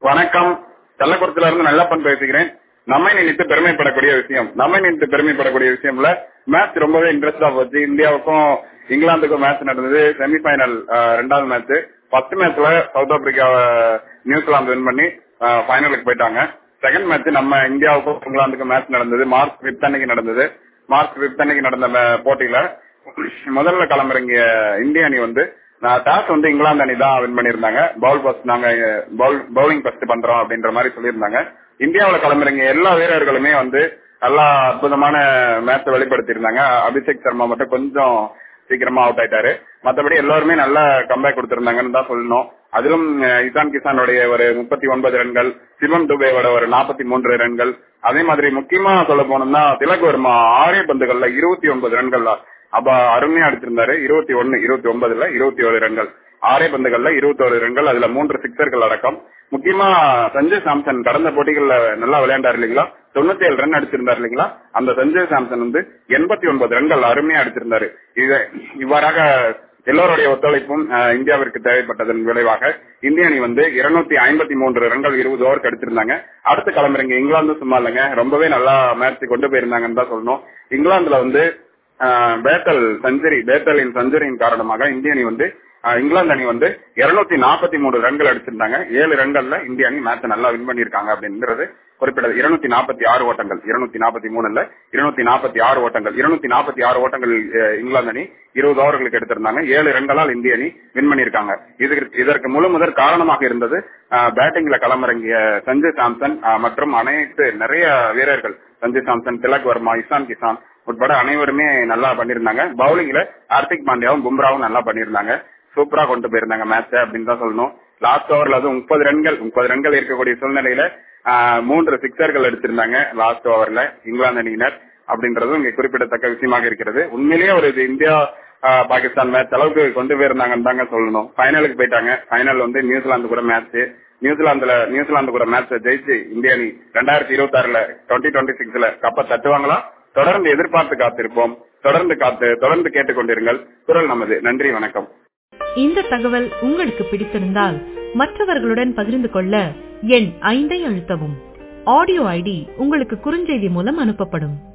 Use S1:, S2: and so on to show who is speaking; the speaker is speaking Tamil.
S1: வணக்கம் கள்ளக்குறிச்சியில இருந்து நல்லப்பன் பேசுகிறேன் நம்மை நினைத்து பெருமைப்படக்கூடிய விஷயம் நம்மை நினைத்து பெருமைப்படக்கூடிய விஷயம்ல மேட்ச் ரொம்பவே இன்ட்ரெஸ்டா போச்சு இந்தியாவுக்கும் இங்கிலாந்துக்கும் மேட்ச் நடந்தது செமிஃபைனல் ரெண்டாவது மேட்ச் ஃபர்ஸ்ட் மேட்ச்ல சவுத் ஆப்பிரிக்காவை நியூசிலாந்து வின் பண்ணி ஃபைனலுக்கு போயிட்டாங்க செகண்ட் மேட்ச் நம்ம இந்தியாவுக்கும் இங்கிலாந்துக்கும் மேட்ச் நடந்தது மார்ச் பிப்த் அன்னைக்கு நடந்தது மார்ச் பிப்த் அன்னைக்கு நடந்த மே- போட்டியில முதல்ல களமிறங்கிய இந்திய அணி வந்து டாஸ் வந்து இங்கிலாந்து அணி தான் வின் பண்ணியிருந்தாங்க பவுல் ஃபர்ஸ்ட் நாங்க பவுலிங் ஃபர்ஸ்ட் பண்றோம் அப்படின்ற மாதிரி சொல்லியிருந்தாங்க இந்தியாவுல களமிறங்கிய எல்லா வீரர்களுமே வந்து நல்லா அற்புதமான மேட்சை வெளிப்படுத்தியிருந்தாங்க அபிஷேக் சர்மா மட்டும் கொஞ்சம் சீக்கிரமா அவுட் ஆயிட்டாரு மத்தபடி எல்லாருமே நல்ல கம்பேக் கொடுத்திருந்தாங்கன்னு தான் சொல்லணும் அதிலும் அஹ், இசான் கிசானுடைய ஒரு முப்பத்தி ஒன்பது ரன்கள் சிவம் துபேவோட ஒரு நாற்பத்தி மூன்று ரன்கள் அதே மாதிரி முக்கியமா சொல்ல போனோம்னா திலக் வர்மா ஆறே பந்துகள்ல இருபத்தி ஒன்பது ரன்கள் அப்ப அருமையா அடிச்சிருந்தாரு இருபத்தி ஒன்னு இருபத்தி ஒன்பதுல இருபத்தி ஏழு ரன்கள் ஆறே பந்துகள்ல இருபத்தி ஒரு ரன்கள் அதுல மூன்று சிக்ஸர்கள் அடக்கம் முக்கியமா சஞ்சய் சாம்சன் கடந்த போட்டிகள்ல நல்லா விளையாண்டாரு இல்லைங்களா தொண்ணூத்தி ஏழு ரன் அடிச்சிருந்தாரு இல்லைங்களா அந்த சஞ்சய் சாம்சன் வந்து எண்பத்தி ஒன்பது ரன்கள் அருமையா அடிச்சிருந்தாரு இது இவ்வாறாக எல்லோருடைய ஒத்துழைப்பும் அஹ், இந்தியாவிற்கு தேவைப்பட்டதன் விளைவாக இந்திய அணி வந்து இருநூத்தி ஐம்பத்தி மூன்று ரன்கள் இருபது ஓவருக்கு அடிச்சிருந்தாங்க அடுத்து கிளம்புறீங்க இங்கிலாந்து சும்மா இல்லைங்க ரொம்பவே நல்லா மேட்ச் கொண்டு போயிருந்தாங்கன்னு தான் சொல்லணும் இங்கிலாந்துல வந்து ஆஹ் பேட்டல் செஞ்சுரி பேட்டலின் செஞ்சுரியின் காரணமாக இந்திய அணி வந்து ஆஹ் இங்கிலாந்து அணி வந்து இருநூத்தி நாற்பத்தி மூணு ரன்கள் அடிச்சிருந்தாங்க ஏழு ரன்கள்ல இந்திய அணி மேட்ச் நல்லா வின் பண்ணிருக்காங்க அப்படின்றது குறிப்பிட்டது இருநூத்தி நாற்பத்தி ஆறு ஓட்டங்கள் இருநூத்தி நாற்பத்தி மூணுல இருநூத்தி நாற்பத்தி ஆறு ஓட்டங்கள் இருநூத்தி நாற்பத்தி ஆறு ஓட்டங்கள் அஹ், இங்கிலாந்து அணி இருபது ஓவர்களுக்கு எடுத்திருந்தாங்க ஏழு ரன்களால் இந்திய அணி வின் பண்ணிருக்காங்க இதற்கு இதற்கு முழு முதற் காரணமாக இருந்தது பேட்டிங்ல களமிறங்கிய சஞ்சய் சாம்சன் ஆஹ், மற்றும் அனைத்து நிறைய வீரர்கள் சஞ்சய் சாம்சன் திலக் வர்மா இசான் கிசான் உட்பட அனைவருமே நல்லா பண்ணிருந்தாங்க பவுலிங்ல ஹார்திக் பாண்டியாவும் பும்ராவும் நல்லா பண்ணிருந்தாங்க சூப்பரா கொண்டு போயிருந்தாங்க மேட்ச் அப்படின்னு தான் சொல்லணும் லாஸ்ட் ஓவர்ல அதுவும் முப்பது ரன்கள் முப்பது ரன்கள் இருக்கக்கூடிய சூழ்நிலையில ஆஹ், மூன்று சிக்ஸர்கள் எடுத்திருந்தாங்க லாஸ்ட் ஓவர்ல இங்கிலாந்து அணியினர் அப்படின்றதும் இங்க குறிப்பிடத்தக்க விஷயமாக இருக்கிறது உண்மையிலேயே ஒரு இது இந்தியா ஆஹ், பாகிஸ்தான் மேட்ச் அளவுக்கு கொண்டு போயிருந்தாங்கன்னு தாங்க சொல்லணும் ஃபைனலுக்கு போயிட்டாங்க ஃபைனல் வந்து நியூசிலாந்து கூட மேட்ச் நியூசிலாந்துல நியூசிலாந்து கூட மேட்ச் ஜெயிச்சு இந்திய அணி ரெண்டாயிரத்தி இருபத்தி ஆறுல டுவெண்ட்டி டுவெண்ட்டி சிக்ஸ்ல கப்ப தட்டுவாங்களா தொடர்ந்து எதிர்பார்த்து காத்திருப்போம் தொடர்ந்து காத்து தொடர்ந்து கேட்டுக்கொண்டிருங்கள் குரல் நமது நன்றி வணக்கம்
S2: இந்த தகவல் உங்களுக்கு பிடித்திருந்தால் மற்றவர்களுடன் பகிர்ந்து கொள்ள எண் ஐந்தை அழுத்தவும் ஆடியோ ஐடி உங்களுக்கு குறுஞ்செய்தி மூலம் அனுப்பப்படும்